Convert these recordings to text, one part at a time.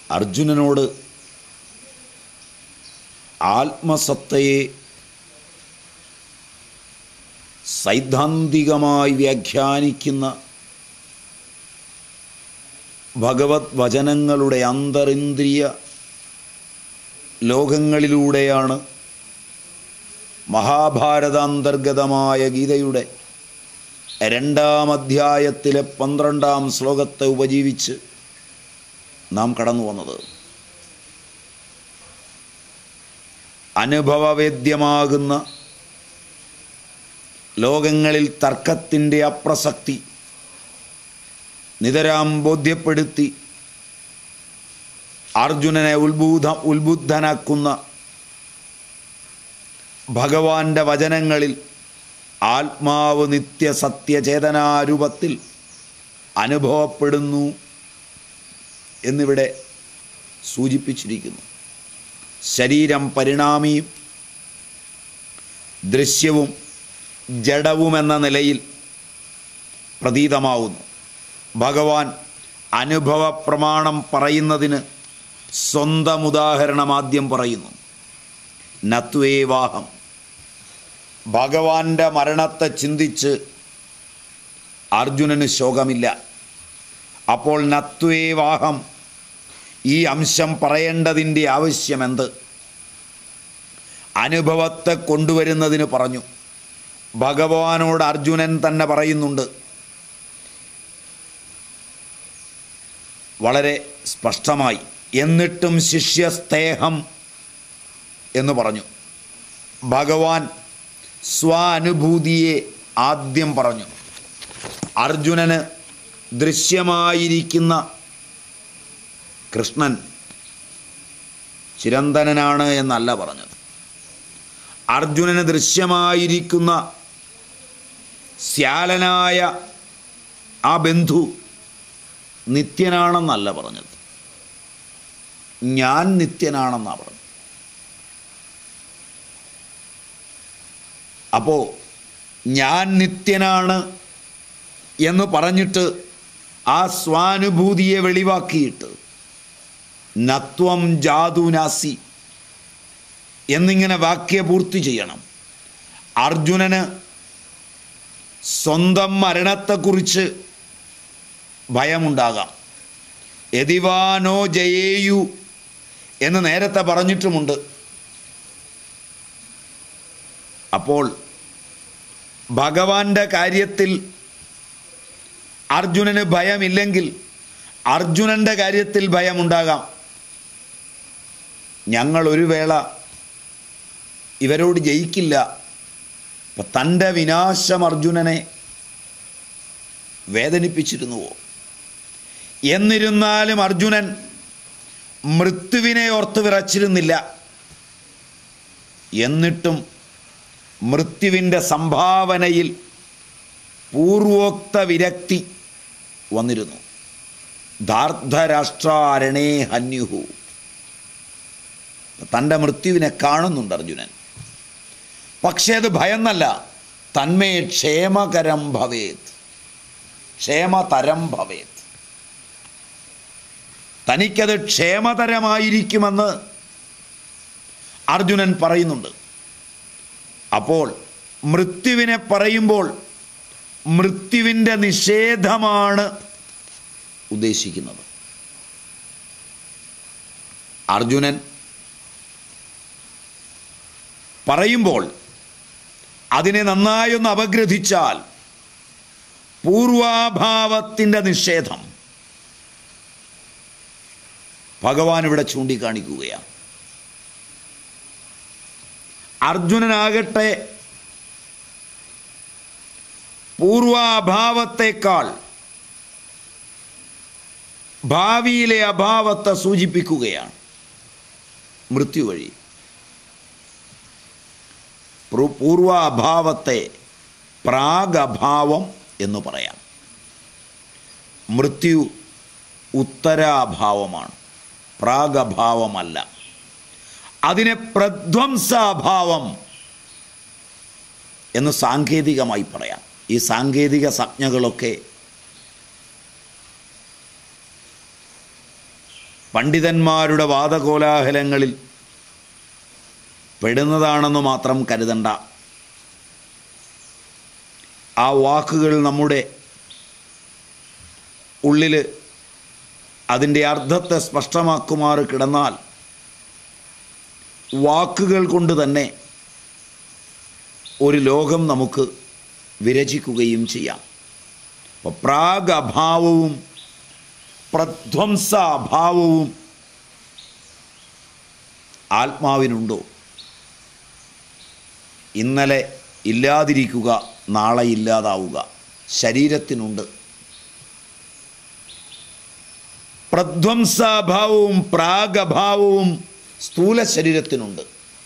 അർജുനനോട് ആത്മസത്തയെ സൈദ്ധാന്തികമായി വ്യാഖ്യാനിക്കുന്ന ഭഗവത് വചനങ്ങളുടെ അന്തരിന്ദ്രിയ ലോകങ്ങളിലൂടെയാണ് മഹാഭാരതാന്തർഗതമായ ഗീതയുടെ രണ്ടാം അധ്യായത്തിലെ പന്ത്രണ്ടാം ശ്ലോകത്തെ ഉപജീവിച്ച് നാം കടന്നു വന്നത് അനുഭവവേദ്യമാകുന്ന ലോകങ്ങളിൽ തർക്കത്തിൻ്റെ അപ്രസക്തി നിതരാം ബോധ്യപ്പെടുത്തി അർജുനനെ ഉത്ബൂധ ഉത്ബുദ്ധനാക്കുന്ന ഭഗവാന്റെ വചനങ്ങളിൽ ആത്മാവ് നിത്യസത്യചേതനാരൂപത്തിൽ അനുഭവപ്പെടുന്നു എന്നിവിടെ സൂചിപ്പിച്ചിരിക്കുന്നു ശരീരം പരിണാമിയും ദൃശ്യവും ജഡവുമെന്ന നിലയിൽ പ്രതീതമാവുന്നു ഭഗവാൻ അനുഭവ പ്രമാണം പറയുന്നതിന് സ്വന്തം ഉദാഹരണം ആദ്യം പറയുന്നു നത്വേവാഹം ഭഗവാന്റെ മരണത്തെ ചിന്തിച്ച് അർജുനന് ശോകമില്ല അപ്പോൾ നത്വേവാഹം ഈ അംശം പറയേണ്ടതിൻ്റെ ആവശ്യമെന്ത് അനുഭവത്തെ കൊണ്ടുവരുന്നതിന് പറഞ്ഞു ഭഗവാനോട് അർജുനൻ തന്നെ പറയുന്നുണ്ട് വളരെ സ്പഷ്ടമായി എന്നിട്ടും ശിഷ്യസ്തേഹം എന്ന് പറഞ്ഞു ഭഗവാൻ സ്വാനുഭൂതിയെ ആദ്യം പറഞ്ഞു അർജുനന് ദൃശ്യമായിരിക്കുന്ന കൃഷ്ണൻ ചിരന്തനനാണ് എന്നല്ല പറഞ്ഞത് അർജുനന് ദൃശ്യമായിരിക്കുന്ന ശ്യാലനായ ആ ബന്ധു നിത്യനാണെന്നല്ല പറഞ്ഞത് ഞാൻ നിത്യനാണെന്നാണ് പറഞ്ഞത് അപ്പോൾ ഞാൻ നിത്യനാണ് എന്ന് പറഞ്ഞിട്ട് ആ സ്വാനുഭൂതിയെ വെളിവാക്കിയിട്ട് നത്വം ജാതുനാസി എന്നിങ്ങനെ വാക്യപൂർത്തി ചെയ്യണം അർജുനന് സ്വന്തം മരണത്തെക്കുറിച്ച് ഭയമുണ്ടാകാം യതിവാനോ ജയേയു എന്ന് നേരത്തെ പറഞ്ഞിട്ടുമുണ്ട് അപ്പോൾ ഭഗവാന്റെ കാര്യത്തിൽ അർജുനന് ഭയമില്ലെങ്കിൽ അർജുനൻ്റെ കാര്യത്തിൽ ഭയമുണ്ടാകാം ഞങ്ങൾ ഒരു വേള ഇവരോട് ജയിക്കില്ല അപ്പം തൻ്റെ വിനാശം അർജുനനെ വേദനിപ്പിച്ചിരുന്നുവോ എന്നിരുന്നാലും അർജുനൻ മൃത്യുവിനെ ഓർത്ത് വിറച്ചിരുന്നില്ല എന്നിട്ടും മൃത്യുവിൻ്റെ സംഭാവനയിൽ പൂർവോക്ത വിരക്തി വന്നിരുന്നു ധാർദ്ധരാഷ്ട്രാരണേ ഹന്യുഹു തൻ്റെ മൃത്യുവിനെ കാണുന്നുണ്ട് അർജുനൻ പക്ഷേ അത് ഭയന്നല്ല തന്മേ ക്ഷേമകരം ഭവേത് ക്ഷേമതരം ഭവേത് തനിക്കത് ക്ഷേമതരമായിരിക്കുമെന്ന് അർജുനൻ പറയുന്നുണ്ട് അപ്പോൾ മൃത്യുവിനെ പറയുമ്പോൾ മൃത്യുവിൻ്റെ നിഷേധമാണ് ഉദ്ദേശിക്കുന്നത് അർജുനൻ പറയുമ്പോൾ അതിനെ നന്നായൊന്ന് അപഗ്രഥിച്ചാൽ പൂർവാഭാവത്തിൻ്റെ നിഷേധം ഭഗവാൻ ഇവിടെ ചൂണ്ടിക്കാണിക്കുകയാണ് അർജുനനാകട്ടെ പൂർവാഭാവത്തേക്കാൾ ഭാവിയിലെ അഭാവത്തെ സൂചിപ്പിക്കുകയാണ് മൃത്യു വഴി പ്രു- പൂർവാഭാവത്തെ പ്രാഗഭാവം എന്ന് പറയാം മൃത്യു ഉത്തരാഭാവമാണ് പ്രാഗഭാവമല്ല അതിനെ പ്രധ്വംസാഭാവം എന്ന് സാങ്കേതികമായി പറയാം ഈ സാങ്കേതിക സംജ്ഞകളൊക്കെ പണ്ഡിതന്മാരുടെ വാദകോലാഹലങ്ങളിൽ പെടുന്നതാണെന്ന് മാത്രം കരുതണ്ട ആ വാക്കുകൾ നമ്മുടെ ഉള്ളിൽ അതിൻ്റെ അർത്ഥത്തെ സ്പഷ്ടമാക്കുമാറ് കിടന്നാൽ വാക്കുകൾ കൊണ്ട് തന്നെ ഒരു ലോകം നമുക്ക് വിരചിക്കുകയും ചെയ്യാം അപ്പോൾ പ്രാഗഭാവവും പ്രധ്വംസ അഭാവവും ആത്മാവിനുണ്ടോ ഇന്നലെ ഇല്ലാതിരിക്കുക നാളെ ഇല്ലാതാവുക ശരീരത്തിനുണ്ട് പ്രധ്വംസാഭാവവും പ്രാഗഭാവവും സ്ഥൂല ശരീരത്തിനുണ്ട്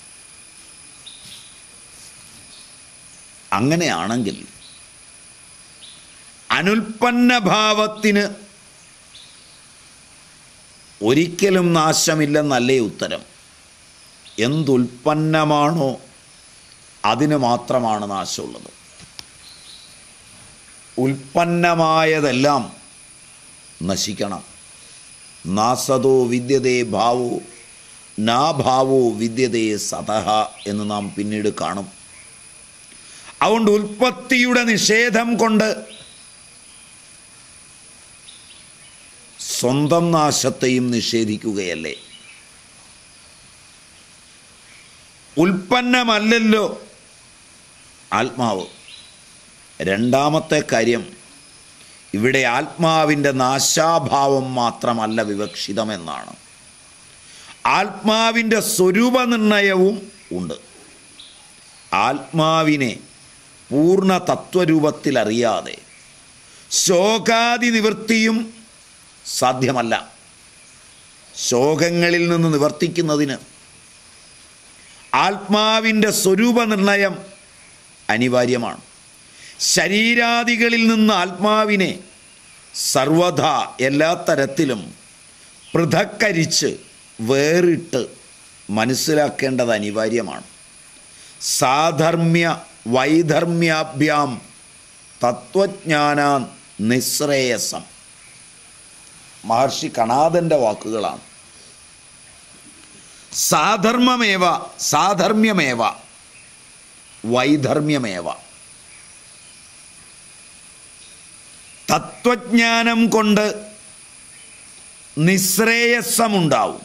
അങ്ങനെയാണെങ്കിൽ അനുൽപ്പന്നഭാവത്തിന് ഒരിക്കലും നാശമില്ലെന്നല്ലേ ഉത്തരം എന്തുൽപ്പന്നമാണോ അതിന് മാത്രമാണ് നാശമുള്ളത് ഉൽപ്പന്നമായതെല്ലാം നശിക്കണം നാസതോ വിദ്യതേ ഭാവോ നാഭാവോ വിദ്യതേ സതഹ എന്ന് നാം പിന്നീട് കാണും അതുകൊണ്ട് ഉൽപ്പത്തിയുടെ നിഷേധം കൊണ്ട് സ്വന്തം നാശത്തെയും നിഷേധിക്കുകയല്ലേ ഉൽപ്പന്നമല്ലല്ലോ ആത്മാവ് രണ്ടാമത്തെ കാര്യം ഇവിടെ ആത്മാവിൻ്റെ നാശാഭാവം മാത്രമല്ല വിവക്ഷിതമെന്നാണ് ആത്മാവിൻ്റെ സ്വരൂപനിർണയവും ഉണ്ട് ആത്മാവിനെ പൂർണ്ണ തത്വരൂപത്തിൽ അറിയാതെ ശോകാദി നിവൃത്തിയും സാധ്യമല്ല ശോകങ്ങളിൽ നിന്ന് നിവർത്തിക്കുന്നതിന് ആത്മാവിൻ്റെ സ്വരൂപനിർണയം അനിവാര്യമാണ് ശരീരാദികളിൽ നിന്ന് ആത്മാവിനെ സർവഥ എല്ലാ തരത്തിലും പൃഥക്കരിച്ച് വേറിട്ട് മനസ്സിലാക്കേണ്ടത് അനിവാര്യമാണ് സാധർമ്മ്യ വൈധർമ്മ്യാഭ്യാം തത്വജ്ഞാന നിശ്രേയസം മഹർഷി കണാദൻ്റെ വാക്കുകളാണ് സാധർമ്മമേവ സാധർമ്യമേവ വൈധർമ്യമേവ തത്വജ്ഞാനം കൊണ്ട് നിശ്രേയസമുണ്ടാവും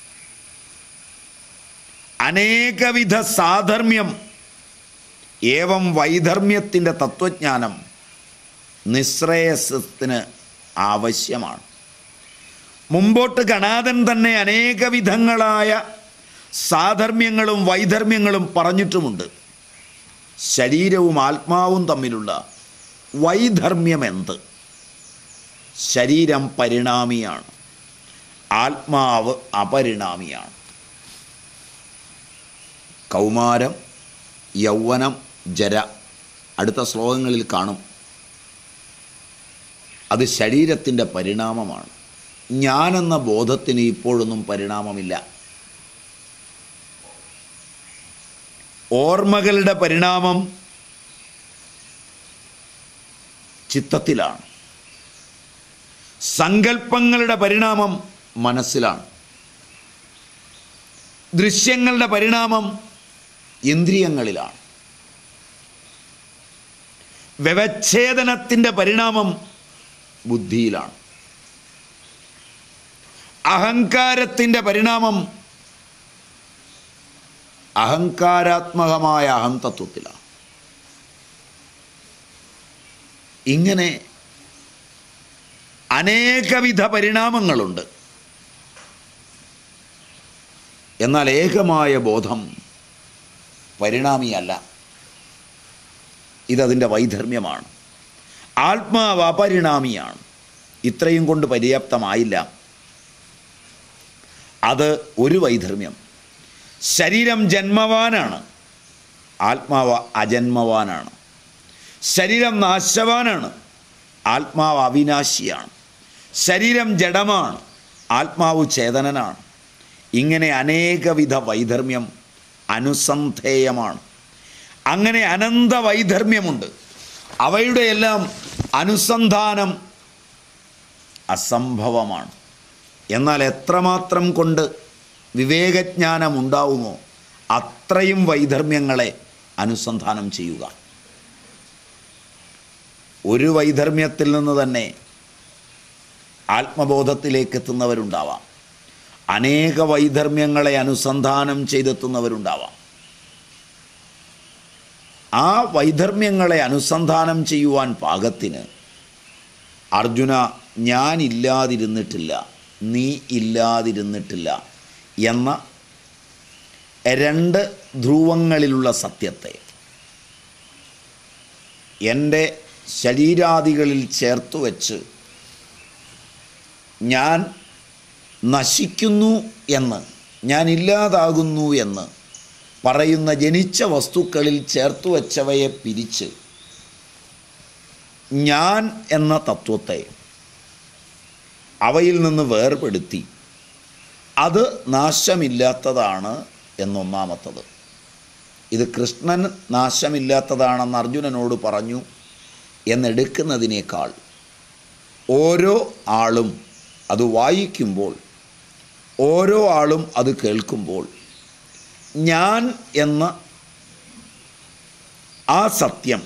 അനേകവിധ സാധർമ്മ്യം ഏവം വൈധർമ്മ്യത്തിൻ്റെ തത്വജ്ഞാനം നിശ്രേയസത്തിന് ആവശ്യമാണ് മുമ്പോട്ട് ഗണാഥൻ തന്നെ അനേകവിധങ്ങളായ സാധർമ്മ്യങ്ങളും വൈധർമ്മ്യങ്ങളും പറഞ്ഞിട്ടുമുണ്ട് ശരീരവും ആത്മാവും തമ്മിലുള്ള വൈധർമ്മ്യം എന്ത് ശരീരം പരിണാമിയാണ് ആത്മാവ് അപരിണാമിയാണ് കൗമാരം യൗവനം ജര അടുത്ത ശ്ലോകങ്ങളിൽ കാണും അത് ശരീരത്തിൻ്റെ പരിണാമമാണ് ഞാനെന്ന ബോധത്തിന് ഇപ്പോഴൊന്നും പരിണാമമില്ല ഓർമ്മകളുടെ പരിണാമം ചിത്തത്തിലാണ് സങ്കല്പങ്ങളുടെ പരിണാമം മനസ്സിലാണ് ദൃശ്യങ്ങളുടെ പരിണാമം ഇന്ദ്രിയങ്ങളിലാണ് വ്യവച്ഛേദനത്തിൻ്റെ പരിണാമം ബുദ്ധിയിലാണ് അഹങ്കാരത്തിൻ്റെ പരിണാമം അഹങ്കാരാത്മകമായ അഹംതത്വത്തിലാണ് ഇങ്ങനെ അനേകവിധ പരിണാമങ്ങളുണ്ട് എന്നാൽ ഏകമായ ബോധം പരിണാമിയല്ല ഇതതിൻ്റെ വൈധർമ്മ്യമാണ് ആത്മാവ് അപരിണാമിയാണ് ഇത്രയും കൊണ്ട് പര്യാപ്തമായില്ല അത് ഒരു വൈധർമ്മ്യം ശരീരം ജന്മവാനാണ് ആത്മാവ് അജന്മവാനാണ് ശരീരം നാശവാനാണ് ആത്മാവ് അവിനാശിയാണ് ശരീരം ജഡമാണ് ആത്മാവ് ചേതനനാണ് ഇങ്ങനെ അനേകവിധ വൈധർമ്മ്യം അനുസന്ധേയമാണ് അങ്ങനെ അനന്ത വൈധർമ്മ്യമുണ്ട് അവയുടെ എല്ലാം അനുസന്ധാനം അസംഭവമാണ് എന്നാൽ എത്രമാത്രം കൊണ്ട് വിവേകജ്ഞാനം ഉണ്ടാവുമോ അത്രയും വൈധർമ്മ്യങ്ങളെ അനുസന്ധാനം ചെയ്യുക ഒരു വൈധർമ്മ്യത്തിൽ നിന്ന് തന്നെ ആത്മബോധത്തിലേക്ക് എത്തുന്നവരുണ്ടാവാം അനേക വൈധർമ്മ്യങ്ങളെ അനുസന്ധാനം ചെയ്തെത്തുന്നവരുണ്ടാവാം ആ വൈധർമ്മ്യങ്ങളെ അനുസന്ധാനം ചെയ്യുവാൻ പാകത്തിന് അർജുന ഞാൻ ഇല്ലാതിരുന്നിട്ടില്ല നീ ഇല്ലാതിരുന്നിട്ടില്ല എന്ന രണ്ട് ധ്രുവങ്ങളിലുള്ള സത്യത്തെ എൻ്റെ ശരീരാദികളിൽ ചേർത്തു വച്ച് ഞാൻ നശിക്കുന്നു എന്ന് ഞാൻ ഇല്ലാതാകുന്നു എന്ന് പറയുന്ന ജനിച്ച വസ്തുക്കളിൽ ചേർത്തു വച്ചവയെ പിരിച്ച് ഞാൻ എന്ന തത്വത്തെ അവയിൽ നിന്ന് വേർപെടുത്തി അത് നാശമില്ലാത്തതാണ് എന്നൊന്നാമത്തത് ഇത് കൃഷ്ണൻ നാശമില്ലാത്തതാണെന്ന് അർജുനനോട് പറഞ്ഞു എന്നെടുക്കുന്നതിനേക്കാൾ ഓരോ ആളും അത് വായിക്കുമ്പോൾ ഓരോ ആളും അത് കേൾക്കുമ്പോൾ ഞാൻ എന്ന ആ സത്യം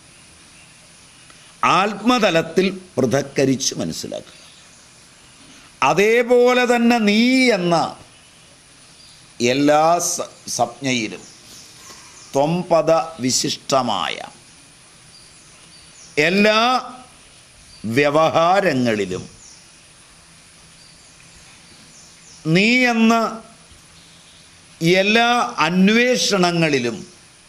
ആത്മതലത്തിൽ പൃഥക്കരിച്ച് മനസ്സിലാക്കുക അതേപോലെ തന്നെ നീ എന്ന എല്ലാ സ- സംജ്ഞയിലും ത്വംപദ വിശിഷ്ടമായ എല്ലാ വ്യവഹാരങ്ങളിലും നീ എന്ന എല്ലാ അന്വേഷണങ്ങളിലും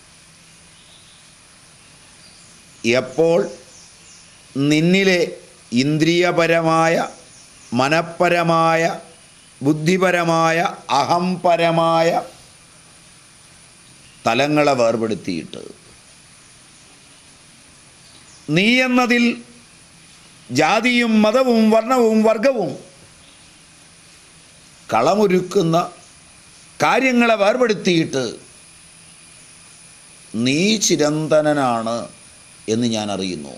എപ്പോൾ നിന്നിലെ ഇന്ദ്രിയപരമായ മനപ്പരമായ ബുദ്ധിപരമായ അഹംപരമായ തലങ്ങളെ വേർപെടുത്തിയിട്ട് നീ എന്നതിൽ ജാതിയും മതവും വർണ്ണവും വർഗവും കളമൊരുക്കുന്ന കാര്യങ്ങളെ വേർപെടുത്തിയിട്ട് നീ ചിരന്തനനാണ് എന്ന് ഞാൻ അറിയുന്നു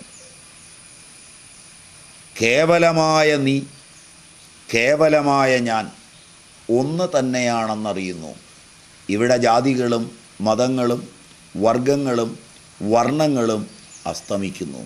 കേവലമായ നീ കേവലമായ ഞാൻ ഒന്ന് തന്നെയാണെന്നറിയുന്നു ഇവിടെ ജാതികളും മതങ്ങളും വർഗങ്ങളും വർണ്ണങ്ങളും അസ്തമിക്കുന്നു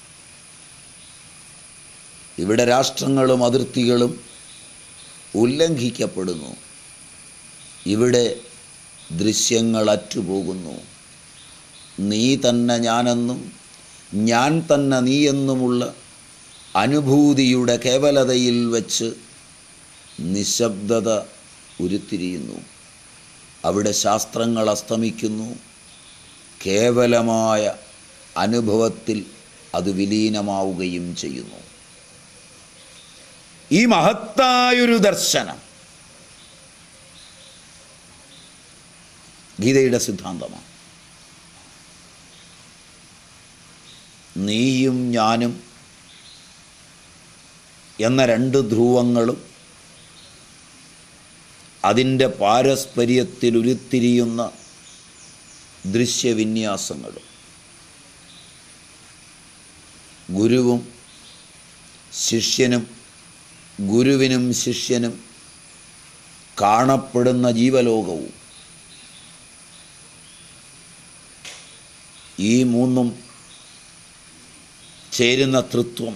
ഇവിടെ രാഷ്ട്രങ്ങളും അതിർത്തികളും ഉല്ലംഘിക്കപ്പെടുന്നു ഇവിടെ ദൃശ്യങ്ങൾ അറ്റുപോകുന്നു നീ തന്നെ ഞാനെന്നും ഞാൻ തന്നെ നീയെന്നുമുള്ള അനുഭൂതിയുടെ കേവലതയിൽ വച്ച് നിശബ്ദത ഉരുത്തിരിയുന്നു അവിടെ ശാസ്ത്രങ്ങൾ അസ്തമിക്കുന്നു കേവലമായ അനുഭവത്തിൽ അത് വിലീനമാവുകയും ചെയ്യുന്നു ഈ മഹത്തായൊരു ദർശനം ഗീതയുടെ സിദ്ധാന്തമാണ് നീയും ഞാനും എന്ന രണ്ട് ധ്രുവങ്ങളും അതിൻ്റെ പാരസ്പര്യത്തിൽ ഉരുത്തിരിയുന്ന ദൃശ്യവിന്യാസങ്ങളും ഗുരുവും ശിഷ്യനും ഗുരുവിനും ശിഷ്യനും കാണപ്പെടുന്ന ജീവലോകവും ഈ മൂന്നും ചേരുന്ന തൃത്വം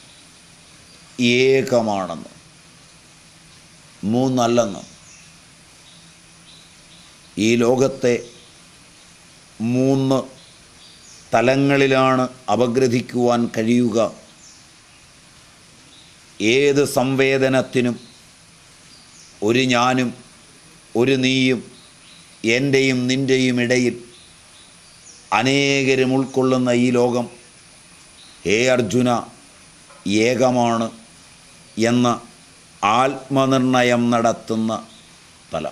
ഏകമാണെന്ന് മൂന്നല്ലെന്ന് ഈ ലോകത്തെ മൂന്ന് തലങ്ങളിലാണ് അപഗ്രഥിക്കുവാൻ കഴിയുക ഏത് സംവേദനത്തിനും ഒരു ഞാനും ഒരു നീയും എൻ്റെയും നിൻ്റെയും ഇടയിൽ അനേകരും ഉൾക്കൊള്ളുന്ന ഈ ലോകം ഹേ അർജുന ഏകമാണ് എന്ന ആത്മനിർണയം നടത്തുന്ന തലം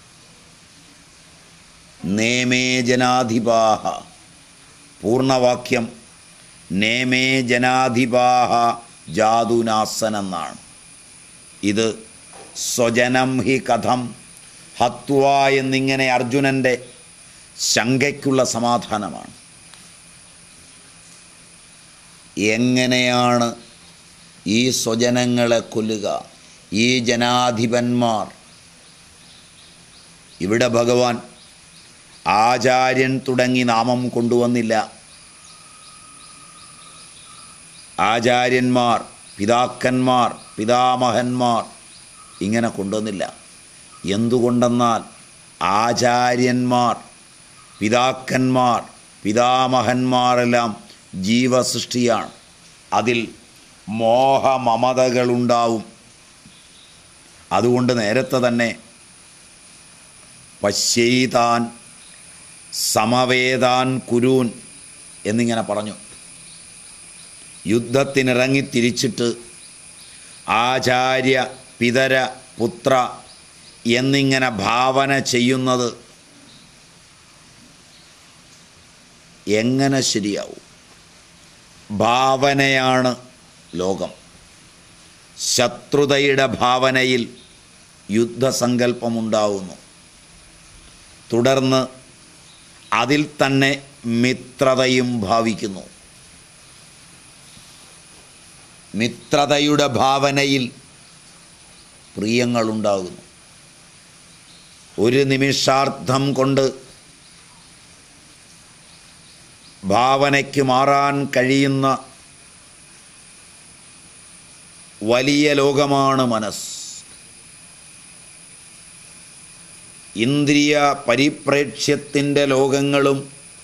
നേമേ ജനാധിപാഹ പൂർണ്ണവാക്യം നേമേ ജനാധിപാഹ ജാതുനാസനെന്നാണ് ഇത് സ്വജനം ഹി കഥം ഹത്വ എന്നിങ്ങനെ അർജുനൻ്റെ ശങ്കയ്ക്കുള്ള സമാധാനമാണ് എങ്ങനെയാണ് ഈ സ്വജനങ്ങളെ കൊല്ലുക ഈ ജനാധിപന്മാർ ഇവിടെ ഭഗവാൻ ആചാര്യൻ തുടങ്ങി നാമം കൊണ്ടുവന്നില്ല ആചാര്യന്മാർ പിതാക്കന്മാർ പിതാമഹന്മാർ ഇങ്ങനെ കൊണ്ടുവന്നില്ല എന്തുകൊണ്ടെന്നാൽ ആചാര്യന്മാർ പിതാക്കന്മാർ പിതാമഹന്മാരെല്ലാം ജീവസൃഷ്ടിയാണ് അതിൽ മോഹമമതകളുണ്ടാവും അതുകൊണ്ട് നേരത്തെ തന്നെ പശ്യൈതാൻ സമവേദാൻ കുരൂൻ എന്നിങ്ങനെ പറഞ്ഞു യുദ്ധത്തിനിറങ്ങി തിരിച്ചിട്ട് ആചാര്യ പിതര പുത്ര എന്നിങ്ങനെ ഭാവന ചെയ്യുന്നത് എങ്ങനെ ശരിയാവും ഭാവനയാണ് ലോകം ശത്രുതയുടെ ഭാവനയിൽ യുദ്ധസങ്കല്പമുണ്ടാവുന്നു തുടർന്ന് അതിൽ തന്നെ മിത്രതയും ഭാവിക്കുന്നു മിത്രതയുടെ ഭാവനയിൽ പ്രിയങ്ങളുണ്ടാകുന്നു ഒരു നിമിഷാർത്ഥം കൊണ്ട് ഭാവനയ്ക്ക് മാറാൻ കഴിയുന്ന വലിയ ലോകമാണ് മനസ്സ് ഇന്ദ്രിയ പരിപ്രേക്ഷ്യത്തിൻ്റെ ലോകങ്ങളും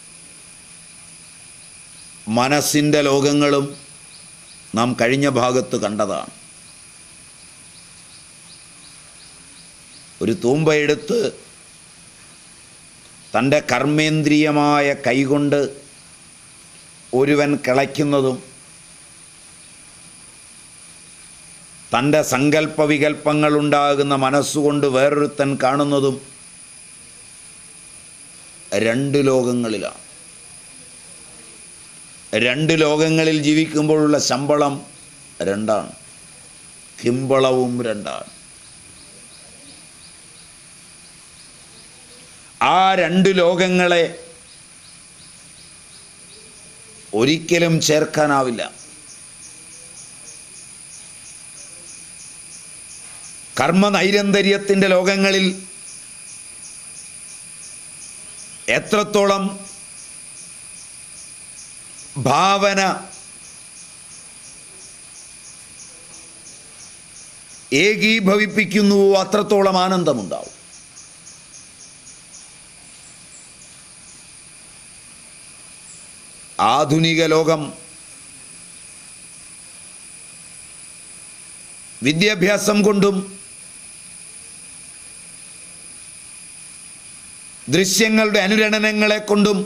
മനസ്സിൻ്റെ ലോകങ്ങളും നാം കഴിഞ്ഞ ഭാഗത്ത് കണ്ടതാണ് ഒരു തൂമ്പയെടുത്ത് തൻ്റെ കർമ്മേന്ദ്രിയമായ കൈകൊണ്ട് ഒരുവൻ കിളയ്ക്കുന്നതും തൻ്റെ സങ്കല്പ വികല്പങ്ങളുണ്ടാകുന്ന മനസ്സുകൊണ്ട് വേറൊരുത്തൻ കാണുന്നതും രണ്ട് ലോകങ്ങളിലാണ് രണ്ട് ലോകങ്ങളിൽ ജീവിക്കുമ്പോഴുള്ള ശമ്പളം രണ്ടാണ് കിമ്പളവും രണ്ടാണ് ആ രണ്ട് ലോകങ്ങളെ ഒരിക്കലും ചേർക്കാനാവില്ല കർമ്മനൈരന്തര്യത്തിൻ്റെ ലോകങ്ങളിൽ എത്രത്തോളം ഭാവന ഏകീഭവിപ്പിക്കുന്നുവോ അത്രത്തോളം ആനന്ദമുണ്ടാവും ആധുനിക ലോകം വിദ്യാഭ്യാസം കൊണ്ടും ദൃശ്യങ്ങളുടെ അനുരണനങ്ങളെ കൊണ്ടും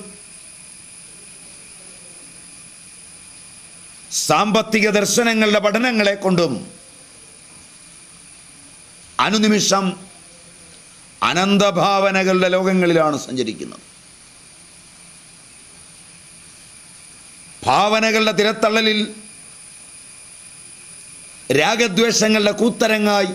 സാമ്പത്തിക ദർശനങ്ങളുടെ പഠനങ്ങളെ കൊണ്ടും അനുനിമിഷം അനന്തഭാവനകളുടെ ലോകങ്ങളിലാണ് സഞ്ചരിക്കുന്നത് ഭാവനകളുടെ തിരത്തള്ളലിൽ രാഗദ്വേഷങ്ങളുടെ കൂത്തരങ്ങായി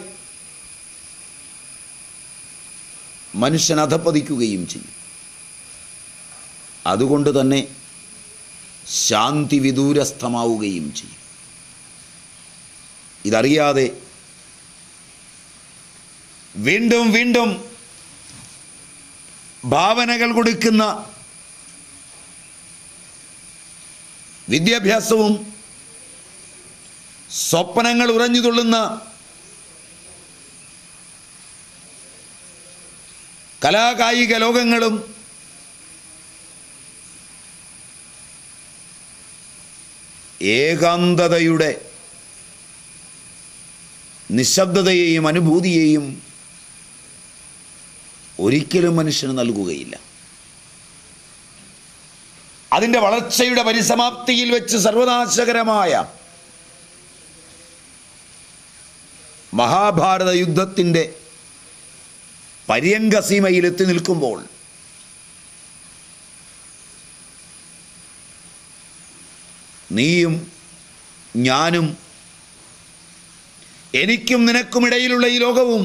മനുഷ്യൻ അധപ്പതിക്കുകയും ചെയ്യും അതുകൊണ്ട് തന്നെ ശാന്തി വിദൂരസ്ഥമാവുകയും ചെയ്യും ഇതറിയാതെ വീണ്ടും വീണ്ടും ഭാവനകൾ കൊടുക്കുന്ന വിദ്യാഭ്യാസവും സ്വപ്നങ്ങൾ ഉറഞ്ഞു തുള്ളുന്ന കലാകായിക ലോകങ്ങളും ഏകാന്തതയുടെ നിശബ്ദതയെയും അനുഭൂതിയെയും ഒരിക്കലും മനുഷ്യന് നൽകുകയില്ല അതിൻ്റെ വളർച്ചയുടെ പരിസമാപ്തിയിൽ വെച്ച് സർവനാശകരമായ മഹാഭാരത യുദ്ധത്തിൻ്റെ പര്യങ്കസീമയിൽ എത്തി നിൽക്കുമ്പോൾ നീയും ഞാനും എനിക്കും നിനക്കുമിടയിലുള്ള ഈ ലോകവും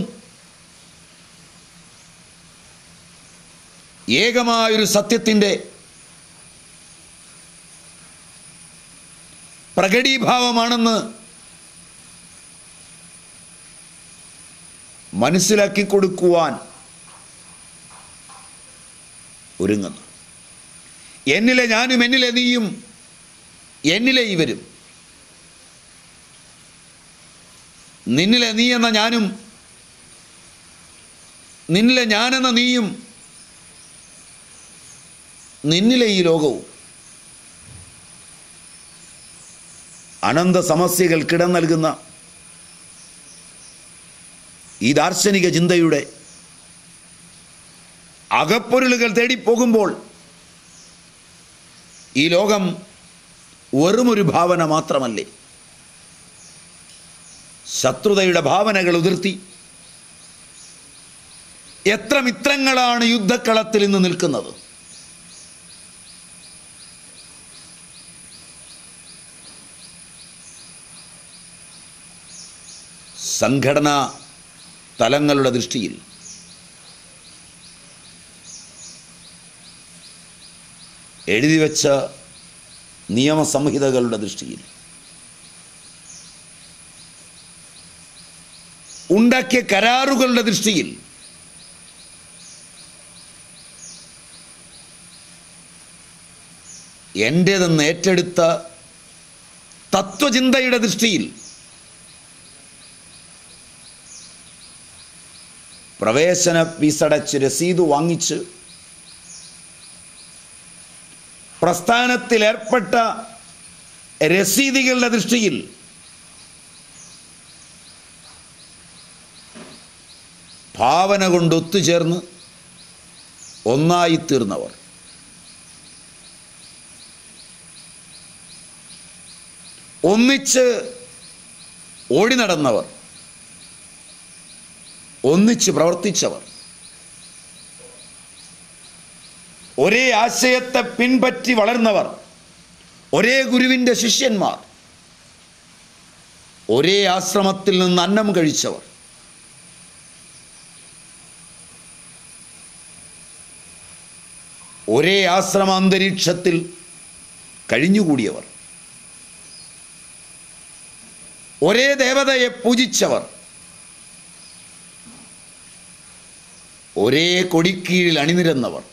ഏകമായൊരു സത്യത്തിൻ്റെ പ്രകടീഭാവമാണെന്ന് മനസ്സിലാക്കി കൊടുക്കുവാൻ ഒരുങ്ങുന്നു എന്നിലെ ഞാനും എന്നിലെ നീയും എന്നിലെ ഇവരും നിന്നിലെ നീ എന്ന ഞാനും നിന്നിലെ ഞാനെന്ന നീയും നിന്നിലെ ഈ ലോകവും അനന്ത സമസ്യകൾക്കിടം നൽകുന്ന ഈ ദാർശനിക ചിന്തയുടെ അകപ്പൊരുളുകൾ തേടിപ്പോകുമ്പോൾ ഈ ലോകം വെറുമൊരു ഭാവന മാത്രമല്ലേ ശത്രുതയുടെ ഭാവനകൾ ഉതിർത്തി എത്ര മിത്രങ്ങളാണ് യുദ്ധക്കളത്തിൽ ഇന്ന് നിൽക്കുന്നത് സംഘടനാ തലങ്ങളുടെ ദൃഷ്ടിയിൽ എഴുതി വച്ച നിയമസംഹിതകളുടെ ദൃഷ്ടിയിൽ ഉണ്ടാക്കിയ കരാറുകളുടെ ദൃഷ്ടിയിൽ എൻ്റേതെന്ന് ഏറ്റെടുത്ത തത്വചിന്തയുടെ ദൃഷ്ടിയിൽ പ്രവേശന ഫീസടച്ച് രസീത് വാങ്ങിച്ച് പ്രസ്ഥാനത്തിൽ ഏർപ്പെട്ട രസീതികളുടെ ദൃഷ്ടിയിൽ ഭാവന കൊണ്ട് ഒത്തുചേർന്ന് ഒന്നായിത്തീർന്നവർ ഒന്നിച്ച് ഓടി നടന്നവർ ഒന്നിച്ച് പ്രവർത്തിച്ചവർ ഒരേ ആശയത്തെ പിൻപറ്റി വളർന്നവർ ഒരേ ഗുരുവിൻ്റെ ശിഷ്യന്മാർ ഒരേ ആശ്രമത്തിൽ നിന്ന് അന്നം കഴിച്ചവർ ഒരേ ആശ്രമ അന്തരീക്ഷത്തിൽ കഴിഞ്ഞുകൂടിയവർ ഒരേ ദേവതയെ പൂജിച്ചവർ ഒരേ കൊടിക്കീഴിൽ അണിനിരന്നവർ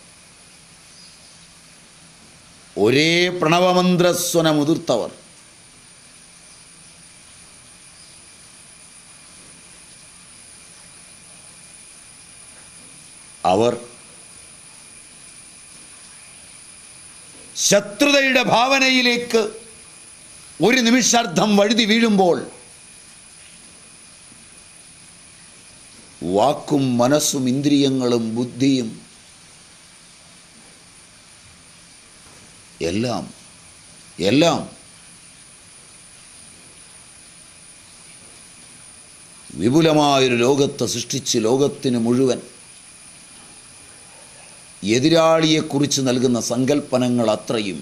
ഒരേ പ്രണവമന്ത്രസ്വനമുതിർത്തവർ അവർ ശത്രുതയുടെ ഭാവനയിലേക്ക് ഒരു നിമിഷാർത്ഥം വഴുതി വീഴുമ്പോൾ വാക്കും മനസ്സും ഇന്ദ്രിയങ്ങളും ബുദ്ധിയും എല്ലാം എല്ലാം വിപുലമായൊരു ലോകത്തെ സൃഷ്ടിച്ച് ലോകത്തിന് മുഴുവൻ എതിരാളിയെക്കുറിച്ച് നൽകുന്ന സങ്കല്പനങ്ങൾ അത്രയും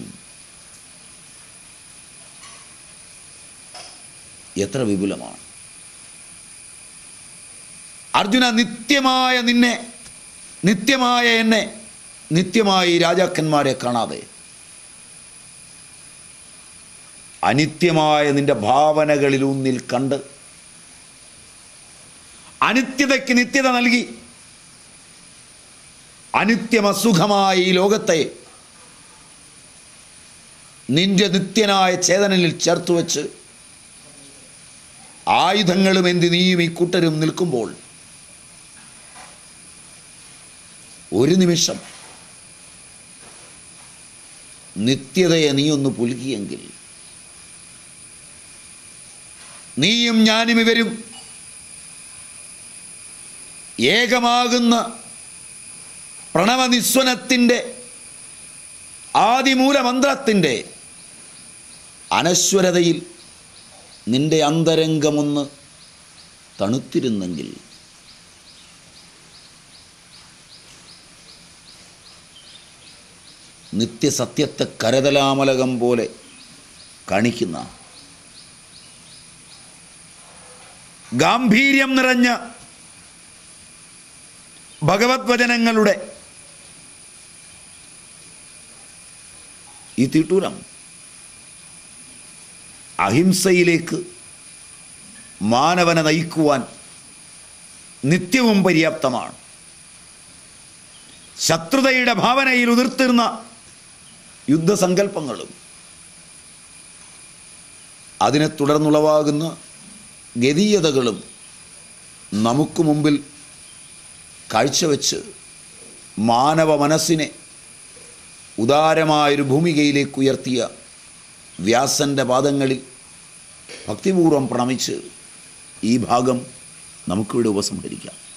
എത്ര വിപുലമാണ് അർജുന നിത്യമായ നിന്നെ നിത്യമായ എന്നെ നിത്യമായ ഈ രാജാക്കന്മാരെ കാണാതെ അനിത്യമായ നിന്റെ ഭാവനകളിലൂന്നിൽ കണ്ട് അനിത്യതയ്ക്ക് നിത്യത നൽകി അനിത്യമസുഖമായ ഈ ലോകത്തെ നിന്റെ നിത്യനായ ചേതനയിൽ ചേർത്ത് വച്ച് ആയുധങ്ങളും എന്തി നീയും ഈ കൂട്ടരും നിൽക്കുമ്പോൾ ഒരു നിമിഷം നിത്യതയെ നീ ഒന്ന് പുലുകിയെങ്കിൽ നീയും ഞാനും ഇവരും ഏകമാകുന്ന പ്രണവനിസ്വനത്തിൻ്റെ ആദിമൂലമന്ത്രത്തിൻ്റെ അനശ്വരതയിൽ നിന്റെ അന്തരംഗമൊന്ന് തണുത്തിരുന്നെങ്കിൽ നിത്യസത്യത്തെ കരതലാമലകം പോലെ കണിക്കുന്ന ഗാംഭീര്യം നിറഞ്ഞ ഭഗവത് വചനങ്ങളുടെ ഈ തീട്ടൂരം അഹിംസയിലേക്ക് മാനവനെ നയിക്കുവാൻ നിത്യവും പര്യാപ്തമാണ് ശത്രുതയുടെ ഭാവനയിൽ ഉതിർത്തിരുന്ന യുദ്ധസങ്കല്പങ്ങളും അതിനെ തുടർന്നുളവാകുന്ന ഗതീയതകളും നമുക്ക് മുമ്പിൽ കാഴ്ചവെച്ച് മാനവ മനസ്സിനെ ഉദാരമായൊരു ഭൂമികയിലേക്ക് ഉയർത്തിയ വ്യാസൻ്റെ പാദങ്ങളിൽ ഭക്തിപൂർവം പ്രണമിച്ച് ഈ ഭാഗം നമുക്കിവിടെ ഉപസംഹരിക്കാം